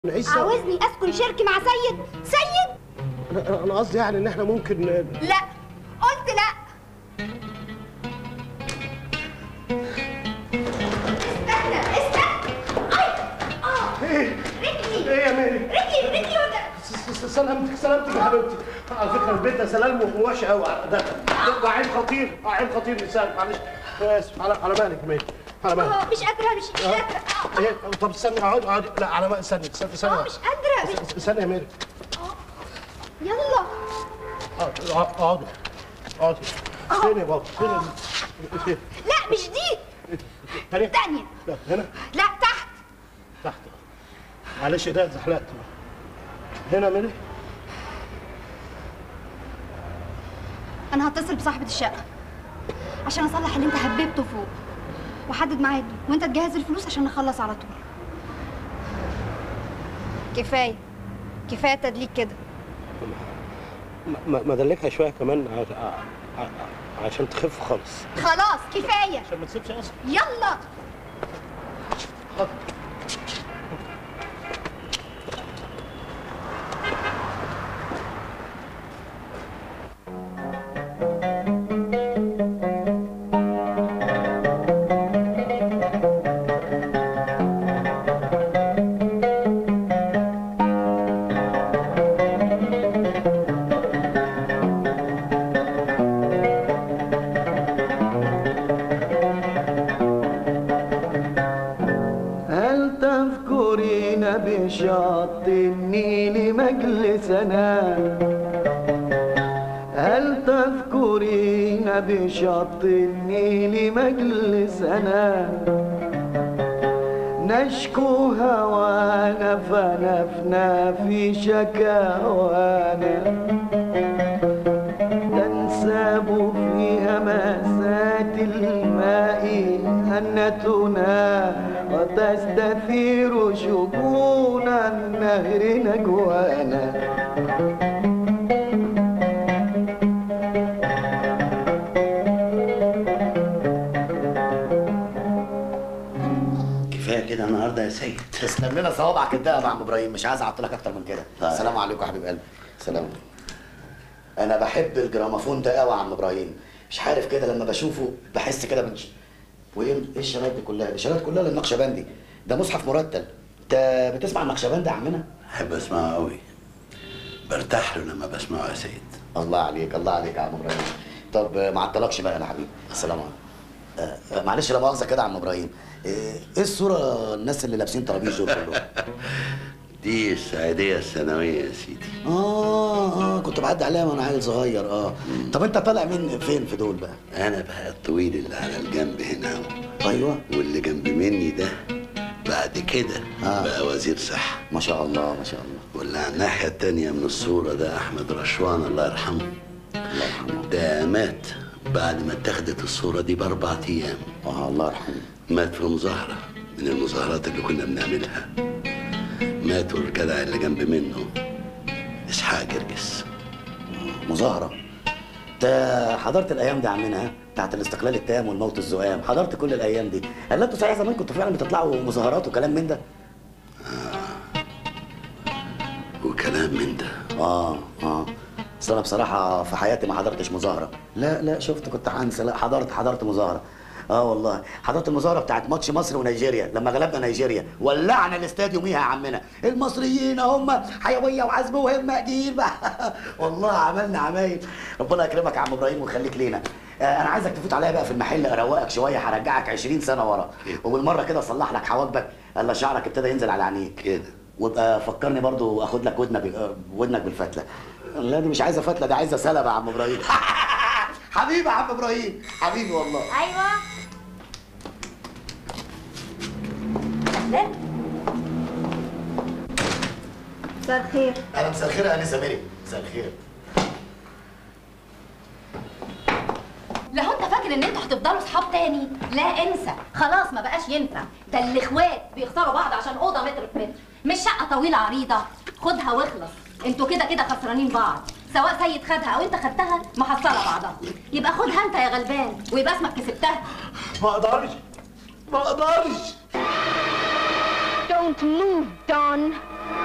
نعيش سوا. عاوزني اسكن شركة مع سيد سيد انا أنا قصدي يعني ان احنا ممكن لا قلت لا استنى استنى اي اه ايه رجلي ايه يا مالك رجلي رجلي وجع س- س- سلامتك سلامتك يا حبيبتي على فكره البيت ده سلام وحش قوي ده ده عيب خطير اه عيب خطير لسانك معلش أنا اسف على على بالك يا مالك على بالك اه مش قادرة مش مش قادرة اه ايه طب استني اقعد اقعد لا على بالك استني استني استني اه مش قادرة مش- استني يا مالك يلا اقعد اقعد اقعد فين يا بابا فين ال- فين لا مش دي تاني التانية لا هنا لا تحت تحت معلش ده اتزحلقت هنا يا مالك انا هتصل بصاحبة الشقة عشان اصلح اللي انت هببته فوق وحدد ميعاد وانت تجهز الفلوس عشان نخلص على طول كفاية كفاية تدليك كده ما ما دلكها شويه كمان ع- ع- ع- عشان تخف خالص خلاص كفاية عشان ما تسيبش اصلا يلا هل تذكرين بشط النيل مجلسنا هل تذكرين بشط النيل مجلسنا نشكو هوانا فنفنا في شكاوانا تنساب في همسات الماء هنتنا وتستثير شجون النهر نجوانا كفايه كده النهارده يا سيد تسلم لنا صوابعك الدقه يا عم ابراهيم مش عايز اعطلك اكتر من كده طيب. السلام عليكم يا حبيب قلبي سلام انا بحب الجراموفون ده قوي يا عم ابراهيم مش عارف كده لما بشوفه بحس كده بنش وايه ايه الشرايط دي كلها دي الشرايط كلها للنقشبندي ده مصحف مرتل انت بتسمع النقشبندي يا عمنا احب اسمعه قوي برتاح له لما بسمعه يا سيد الله عليك الله عليك يا عم ابراهيم طب آه، ما عطلكش بقى يا حبيبي السلام عليكم آه، آه، معلش لا مؤاخذه كده يا عم ابراهيم آه، ايه الصوره الناس اللي لابسين طرابيش دول كلهم دي السعيديه الثانويه يا سيدي اه اه كنت بعدي عليها وانا عيل صغير اه طب انت طالع من فين في دول بقى انا بقى الطويل اللي على الجنب هنا اهو ايوه واللي جنب مني ده بعد كده آه. بقى وزير صحه ما شاء الله ما شاء الله واللي على الناحيه التانيه من الصوره ده احمد رشوان الله يرحمه الله يرحمه ده مات بعد ما اتخذت الصوره دي باربع ايام اه الله يرحمه مات في مظاهرة من المظاهرات اللي كنا بنعملها مات والجدع اللي جنب منه إسحاق جرجس مظاهره انت حضرت الايام دي يا عمنا ها بتاعت الاستقلال التام والموت الزؤام حضرت كل الايام دي هل انتوا صحيح زمان كنتوا فعلا بتطلعوا مظاهرات وكلام من ده وكلام من ده اه اه اصل انا بصراحه في حياتي ما حضرتش مظاهره لا لا شفت كنت هنسى لا حضرت حضرت مظاهره اه والله حضرت المظاهره بتاعت ماتش مصر ونيجيريا لما غلبنا نيجيريا ولعنا الاستاديوم يا عمنا المصريين هم حيويه وعزم وهمه جيل بقى والله عملنا عمايل ربنا يكرمك يا عم ابراهيم ويخليك لينا آه انا عايزك تفوت عليا بقى في المحل اروقك شويه هرجعك 20 سنه ورا وبالمره كده اصلح لك حواجبك الا شعرك ابتدى ينزل على عينيك كده وابقى فكرني برضو اخد لك ودنك آه، ودنك بالفتله لا دي مش عايزه فتله دي عايزه سلبه يا عم ابراهيم حبيبي يا عم ابراهيم حبيبي والله ايوه اهلا مساء الخير انا مساء الخير يا انسه ميري مساء الخير لا هو انت فاكر ان انتوا هتفضلوا صحاب تاني لا انسى خلاص ما بقاش ينفع ده الاخوات بيختاروا بعض عشان اوضه متر في متر مش شقه طويله عريضه خدها واخلص انتوا كده كده خسرانين بعض سواء سيد خدها او انت خدتها محصله بعضها يبقى خدها انت يا غلبان ويبقى اسمك كسبتها ما اقدرش ما اقدرش Don't move, Don.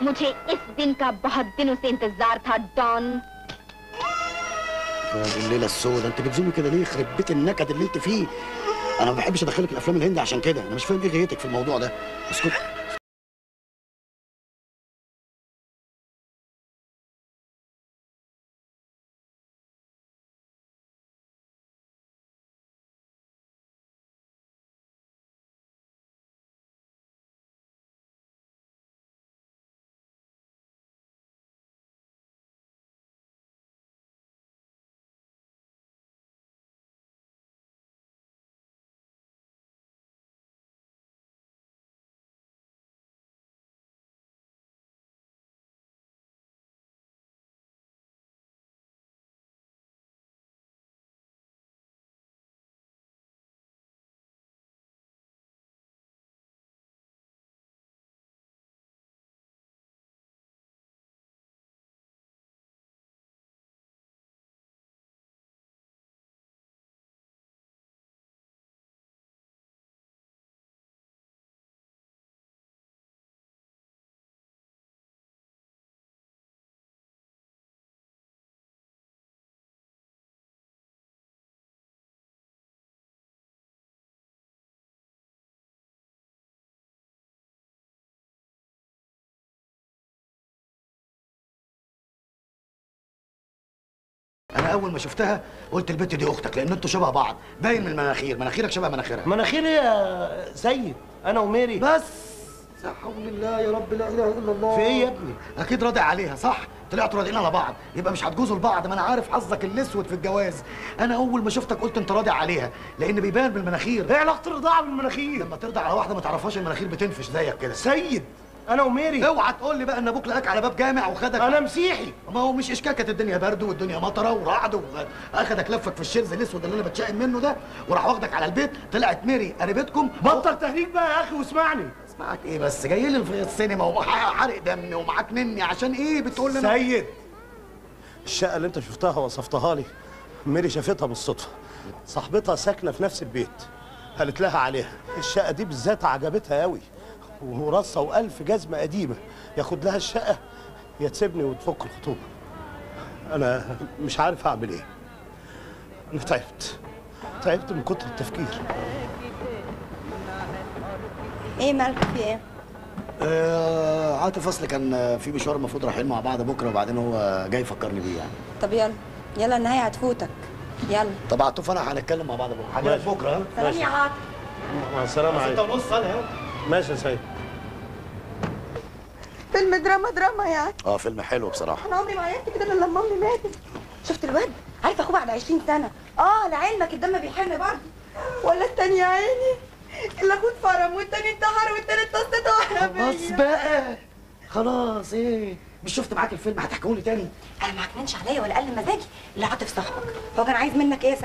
मुझे इस दिन का बहुत दिनों से इंतजार था डॉन الليله السوداء انت بتزومي كده ليه يخرب بيت النكد اللي انت فيه انا ما بحبش ادخلك الافلام الهندي عشان كده انا مش فاهم ايه غايتك في الموضوع ده اسكت انا اول ما شفتها قلت البت دي اختك لان انتوا شبه بعض باين من المناخير مناخيرك شبه مناخيرها مناخيري يا سيد انا وميري بس يا حول الله يا رب لا اله الا الله في ايه يا ابني؟ اكيد راضي عليها صح طلعتوا راضيين على بعض يبقى مش هتجوزوا لبعض ما انا عارف حظك الاسود في الجواز انا اول ما شفتك قلت انت راضي عليها لان بيبان بالمناخير ايه علاقه الرضاعه بالمناخير؟ لما ترضى على واحده ما تعرفهاش المناخير بتنفش زيك كده سيد انا وميري اوعى تقول لي بقى ان ابوك لقاك على باب جامع وخدك انا مسيحي ما هو مش اشكال كانت الدنيا برد والدنيا مطره ورعد واخدك لفك في الشرز الاسود اللي انا بتشائم منه ده وراح واخدك على البيت طلعت ميري قريبتكم بطل تهريج بقى يا اخي واسمعني معاك ايه بس جاي لي في السينما وحرق دمي ومعاك نني عشان ايه بتقول لي أنا- سيد الشقه اللي انت شفتها وصفتها لي ميري شافتها بالصدفه صاحبتها ساكنه في نفس البيت قالت لها عليها الشقه دي بالذات عجبتها قوي ورصه والف جزمه قديمه ياخد لها الشقه يا تسيبني وتفك الخطوبه انا مش عارف اعمل ايه انا تعبت تعبت من كتر التفكير ايه مالك في ايه؟ آه عاطف اصل كان في مشوار المفروض رايحين مع بعض بكره وبعدين هو جاي يفكرني بيه يعني طب يلا يلا النهاية هتفوتك يلا طب عاطف انا هنتكلم مع بعض بكره هجيلك ماشي. بكره ها سلام يا عاطف مع السلامه ستة عليكم ونص انا ماشي يا سيد فيلم دراما دراما يعني اه فيلم حلو بصراحه انا عمري ما عيطت كده الا لما امي ماتت شفت الواد عارف اخوه بعد 20 سنه اه لعلمك الدم بيحن برضه ولا التاني يا عيني اللي اخوه اتفرم والتاني انتحر والتالت تصدق خلاص بقى خلاص ايه مش شفت معاك الفيلم هتحكوا لي تاني انا ما عكننش عليا ولا قل مزاجي اللي عاطف صاحبك هو كان عايز منك ايه يا